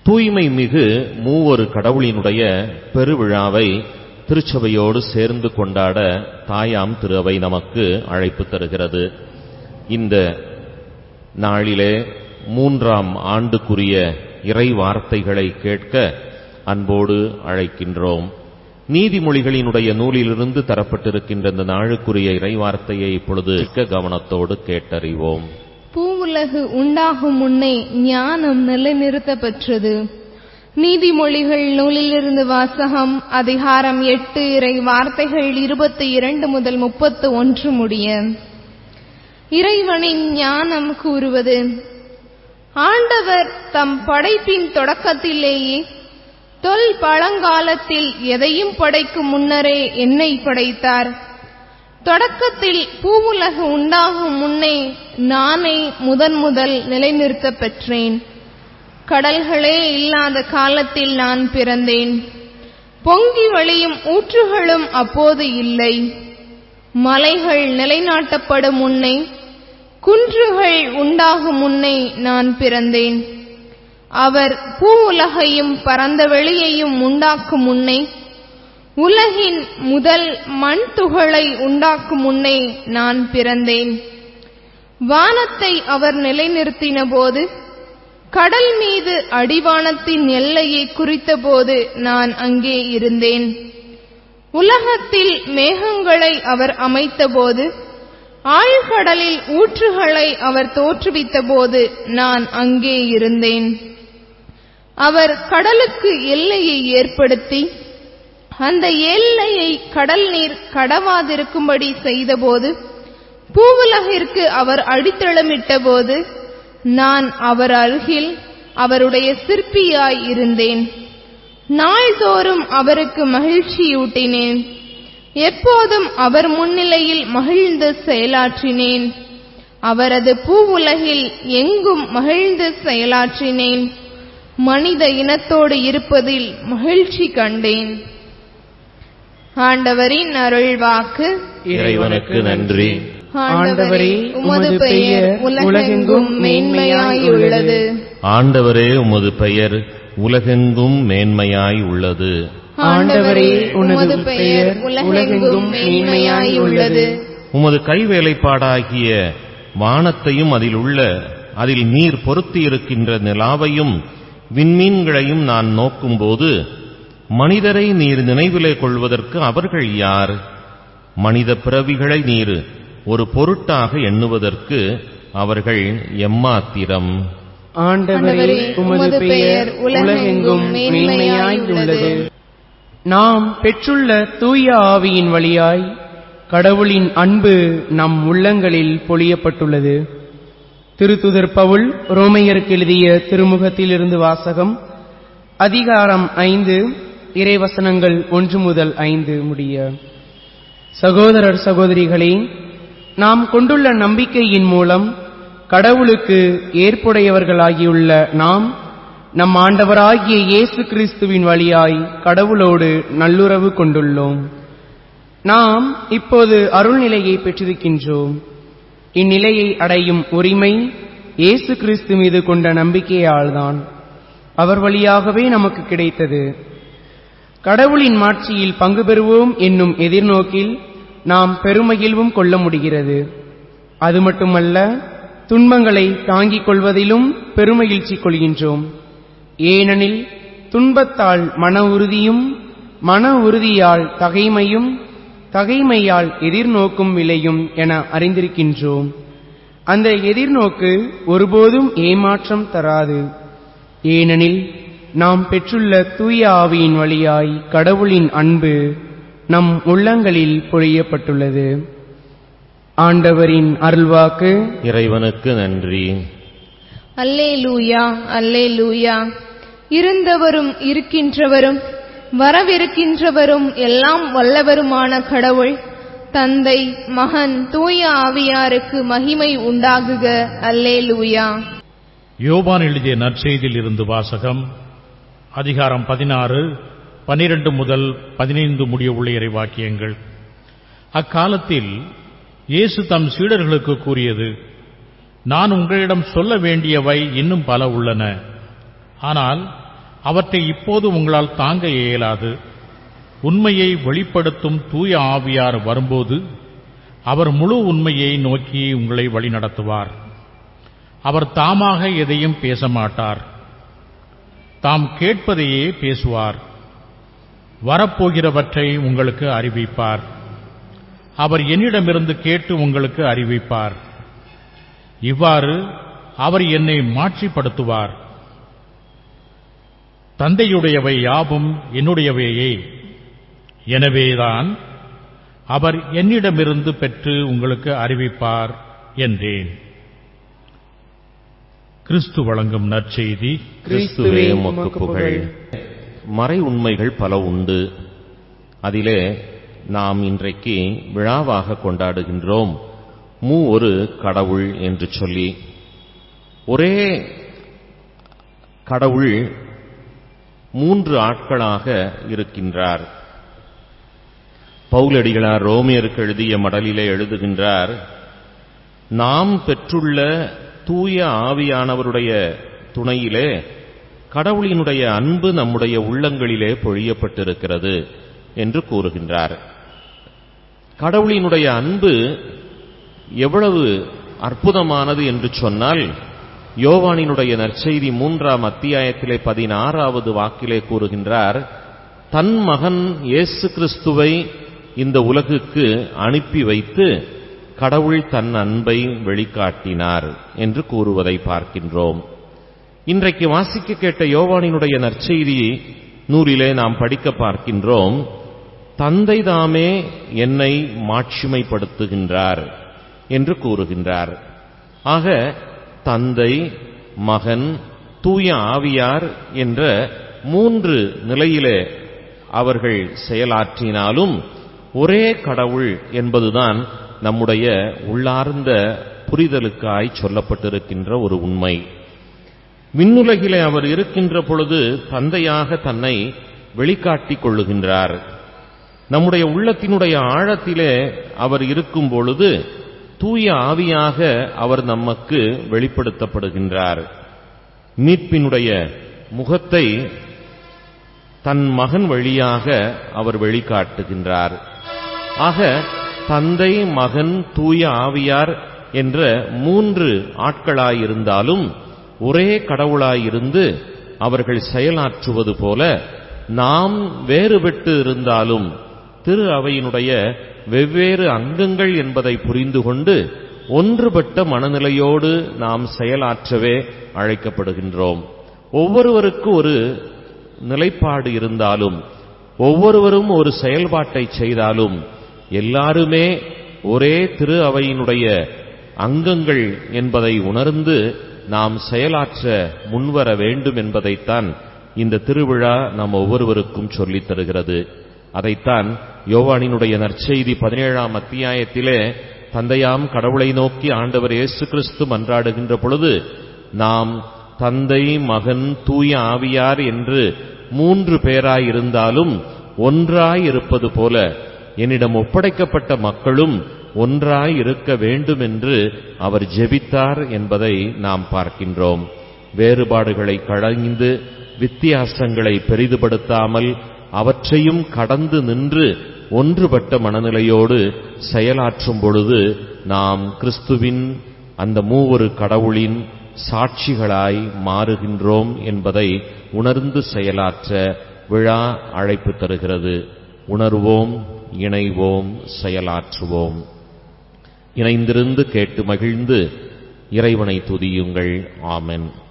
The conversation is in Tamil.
தூய்மை மிகு மூவொரு கடவுளினுடைய பெருவிழாவை திருச்சபையோடு சேர்ந்து கொண்டாட தாயாம் திரு அவை நமக்கு அழைப்பு தருகிறது இந்த நாளிலே மூன்றாம் ஆண்டுக்குரிய இறை வார்த்தைகளை கேட்க அன்போடு அழைக்கின்றோம் நீதிமொழிகளினுடைய நூலிலிருந்து தரப்பட்டிருக்கின்ற இந்த நாளுக்குரிய இறை வார்த்தையை இப்பொழுது கவனத்தோடு கேட்டறிவோம் பூவுலகு உண்டாகும் முன்னே ஞானம் நிலைநிறுத்தப்பெற்றது நீதிமொழிகள் நூலிலிருந்து வாசகம் அதிகாரம் எட்டு இறை வார்த்தைகள் இருபத்தி இரண்டு முதல் முப்பத்து ஒன்று முடிய இறைவனின் ஞானம் கூறுவது ஆண்டவர் தம் படைப்பின் தொடக்கத்திலேயே தொல் பழங்காலத்தில் எதையும் படைக்கும் முன்னரே என்னை படைத்தார் தொடக்கத்தில் பூவுலகு உண்டாகும் முன்னே நானே முதன் முதல் நிலைநிறுத்தப் பெற்றேன் கடல்களே இல்லாத காலத்தில் நான் பிறந்தேன் பொங்கி வழியும் ஊற்றுகளும் அப்போது இல்லை மலைகள் நிலைநாட்டப்படும் முன்னே குன்றுகள் உண்டாகும் முன்னே நான் பிறந்தேன் அவர் பூ உலகையும் பரந்த வெளியையும் உண்டாக்கும் முன்னே உலகின் முதல் மண் துகளை உண்டாக்கும் முன்னே நான் பிறந்தேன் வானத்தை அவர் நிலைநிறுத்தின போது கடல் மீது அடிவானத்தின் எல்லையை குறித்தபோது நான் அங்கே இருந்தேன் உலகத்தில் மேகங்களை அவர் அமைத்தபோது ஆழ்கடலில் ஊற்றுகளை அவர் தோற்றுவித்தபோது நான் அங்கே இருந்தேன் அவர் கடலுக்கு எல்லையை ஏற்படுத்தி அந்த எல்லையை கடல் நீர் கடவாதிருக்கும்படி செய்தபோது பூவுலகிற்கு அவர் அடித்தளமிட்டபோது நான் அவர் அருகில் அவருடைய சிற்பியாய் இருந்தேன் நாள்தோறும் அவருக்கு மகிழ்ச்சியூட்டினேன் எப்போதும் அவர் முன்னிலையில் மகிழ்ந்து செயலாற்றினேன் அவரது பூவுலகில் எங்கும் மகிழ்ந்து செயலாற்றினேன் மனித இனத்தோடு இருப்பதில் மகிழ்ச்சி கண்டேன் ஆண்டவரின் அருள்வாக்கு இறைவனுக்கு நன்றி ஆண்டவரே உமது பெயர் உலகெங்கும் மேன்மையாய் உள்ளது ஆண்டவரே உமது பெயர் உலகெங்கும் மேன்மையாய் உள்ளது ஆண்டவரே உமது பெயர் உலகெங்கும் மேன்மையாய் உள்ளது உமது கைவேலைப்பாடாகிய வானத்தையும் அதில் உள்ள அதில் நீர் பொருத்தி இருக்கின்ற நிலாவையும் விண்மீன்களையும் நான் நோக்கும்போது மனிதரை நீர் நினைவிலே கொள்வதற்கு அவர்கள் யார் மனித பிறவிகளை நீர் ஒரு பொருட்டாக எண்ணுவதற்கு அவர்கள் எம்மாத்திரம் ஆண்டவரே உமது பெயர் உலகெங்கும் மேன்மையாய் உள்ளது நாம் பெற்றுள்ள தூய ஆவியின் வழியாய் கடவுளின் அன்பு நம் உள்ளங்களில் பொழியப்பட்டுள்ளது திருத்துதர் பவுல் ரோமையருக்கு எழுதிய திருமுகத்திலிருந்து வாசகம் அதிகாரம் ஐந்து இறைவசனங்கள் ஒன்று முதல் ஐந்து முடிய சகோதரர் சகோதரிகளே நாம் கொண்டுள்ள நம்பிக்கையின் மூலம் கடவுளுக்கு ஏற்புடையவர்களாகியுள்ள நாம் நம் ஆண்டவராகிய இயேசு கிறிஸ்துவின் வழியாய் கடவுளோடு நல்லுறவு கொண்டுள்ளோம் நாம் இப்போது அருள்நிலையை பெற்றிருக்கின்றோம் இந்நிலையை அடையும் உரிமை இயேசு கிறிஸ்து மீது கொண்ட நம்பிக்கையால்தான் அவர் வழியாகவே நமக்கு கிடைத்தது கடவுளின் மாட்சியில் பங்கு பெறுவோம் என்னும் எதிர்நோக்கில் நாம் பெருமகிழ்வும் கொள்ள முடிகிறது அது மட்டுமல்ல துன்பங்களை தாங்கிக் கொள்வதிலும் பெருமகிழ்ச்சி கொள்கின்றோம் ஏனெனில் துன்பத்தால் மன உறுதியும் மன உறுதியால் தகைமையும் தகைமையால் எதிர்நோக்கும் விலையும் என அறிந்திருக்கின்றோம் அந்த எதிர்நோக்கு ஒருபோதும் ஏமாற்றம் தராது ஏனெனில் நாம் பெற்றுள்ள தூய ஆவியின் வழியாய் கடவுளின் அன்பு நம் உள்ளங்களில் பொழியப்பட்டுள்ளது ஆண்டவரின் அருள்வாக்கு இறைவனுக்கு நன்றி அல்லேலூயா அல்லேலூயா இருந்தவரும் இருக்கின்றவரும் வரவிருக்கின்றவரும் எல்லாம் வல்லவருமான கடவுள் தந்தை மகன் தூய ஆவியாருக்கு மகிமை உண்டாகுக அல்லேலூயா யோபான் எழுதிய நற்செய்தியில் இருந்து வாசகம் அதிகாரம் பதினாறு பனிரெண்டு முதல் பதினைந்து முடிய உள்ள இறைவாக்கியங்கள் அக்காலத்தில் இயேசு தம் சீடர்களுக்கு கூறியது நான் உங்களிடம் சொல்ல வேண்டியவை இன்னும் பல உள்ளன ஆனால் அவற்றை இப்போது உங்களால் தாங்க இயலாது உண்மையை வெளிப்படுத்தும் தூய ஆவியார் வரும்போது அவர் முழு உண்மையை நோக்கி உங்களை வழிநடத்துவார் அவர் தாமாக எதையும் பேச மாட்டார் தாம் கேட்பதையே பேசுவார் வரப்போகிறவற்றை உங்களுக்கு அறிவிப்பார் அவர் என்னிடமிருந்து கேட்டு உங்களுக்கு அறிவிப்பார் இவ்வாறு அவர் என்னை மாட்சிப்படுத்துவார் தந்தையுடையவை யாவும் என்னுடையவையே எனவேதான் அவர் என்னிடமிருந்து பெற்று உங்களுக்கு அறிவிப்பார் என்றேன் கிறிஸ்து வழங்கும் நற்செய்தி கிறிஸ்துவே உமக்கு புகழ் மறை உண்மைகள் பல உண்டு அதிலே நாம் இன்றைக்கு விழாவாக கொண்டாடுகின்றோம் மூ ஒரு கடவுள் என்று சொல்லி ஒரே கடவுள் மூன்று ஆட்களாக இருக்கின்றார் பவுலடிகளார் ரோமியருக்கு எழுதிய மடலிலே எழுதுகின்றார் நாம் பெற்றுள்ள தூய ஆவியானவருடைய துணையிலே கடவுளினுடைய அன்பு நம்முடைய உள்ளங்களிலே பொழியப்பட்டிருக்கிறது என்று கூறுகின்றார் கடவுளினுடைய அன்பு எவ்வளவு அற்புதமானது என்று சொன்னால் யோவானினுடைய நற்செய்தி மூன்றாம் அத்தியாயத்திலே பதினாறாவது வாக்கிலே கூறுகின்றார் தன் மகன் இயேசு கிறிஸ்துவை இந்த உலகுக்கு அனுப்பி வைத்து கடவுள் தன் அன்பை வெளிக்காட்டினார் என்று கூறுவதை பார்க்கின்றோம் இன்றைக்கு வாசிக்க கேட்ட யோவானினுடைய நற்செய்தி நூலிலே நாம் படிக்க பார்க்கின்றோம் தந்தை தாமே என்னை மாட்சிமைப்படுத்துகின்றார் என்று கூறுகின்றார் ஆக தந்தை மகன் தூய ஆவியார் என்ற மூன்று நிலையிலே அவர்கள் செயலாற்றினாலும் ஒரே கடவுள் என்பதுதான் நம்முடைய உள்ளார்ந்த புரிதலுக்காய் சொல்லப்பட்டிருக்கின்ற ஒரு உண்மை விண்ணுலகிலே அவர் இருக்கின்ற பொழுது தந்தையாக தன்னை வெளிக்காட்டிக் கொள்ளுகின்றார் நம்முடைய உள்ளத்தினுடைய ஆழத்திலே அவர் இருக்கும் பொழுது தூய ஆவியாக அவர் நமக்கு வெளிப்படுத்தப்படுகின்றார் மீட்பினுடைய முகத்தை தன் மகன் வழியாக அவர் வெளிக்காட்டுகின்றார் ஆக தந்தை மகன் தூய ஆவியார் என்ற மூன்று ஆட்களாயிருந்தாலும் ஒரே கடவுளாயிருந்து அவர்கள் செயலாற்றுவது போல நாம் வேறுபட்டு இருந்தாலும் திரு அவையினுடைய வெவ்வேறு அங்கங்கள் என்பதை புரிந்து கொண்டு ஒன்றுபட்ட மனநிலையோடு நாம் செயலாற்றவே அழைக்கப்படுகின்றோம் ஒவ்வொருவருக்கு ஒரு நிலைப்பாடு இருந்தாலும் ஒவ்வொருவரும் ஒரு செயல்பாட்டை செய்தாலும் எல்லாருமே ஒரே திரு அவையினுடைய அங்கங்கள் என்பதை உணர்ந்து நாம் செயலாற்ற முன்வர வேண்டும் என்பதைத்தான் இந்த திருவிழா நம் ஒவ்வொருவருக்கும் சொல்லித் தருகிறது அதைத்தான் யோவானினுடைய நற்செய்தி பதினேழாம் அத்தியாயத்திலே தந்தையாம் கடவுளை நோக்கி ஆண்டவர் இயேசு கிறிஸ்து மன்றாடுகின்ற பொழுது நாம் தந்தை மகன் தூய ஆவியார் என்று மூன்று பேராய் இருந்தாலும் ஒன்றாய் இருப்பது போல என்னிடம் ஒப்படைக்கப்பட்ட மக்களும் ஒன்றாய் இருக்க வேண்டும் என்று அவர் ஜெபித்தார் என்பதை நாம் பார்க்கின்றோம் வேறுபாடுகளை களைந்து வித்தியாசங்களை பெரிதுபடுத்தாமல் அவற்றையும் கடந்து நின்று ஒன்றுபட்ட மனநிலையோடு செயலாற்றும் பொழுது நாம் கிறிஸ்துவின் அந்த மூவொரு கடவுளின் சாட்சிகளாய் மாறுகின்றோம் என்பதை உணர்ந்து செயலாற்ற விழா அழைப்பு தருகிறது உணர்வோம் இணைவோம் செயலாற்றுவோம் இணைந்திருந்து கேட்டு மகிழ்ந்து இறைவனை துதியுங்கள் ஆமென்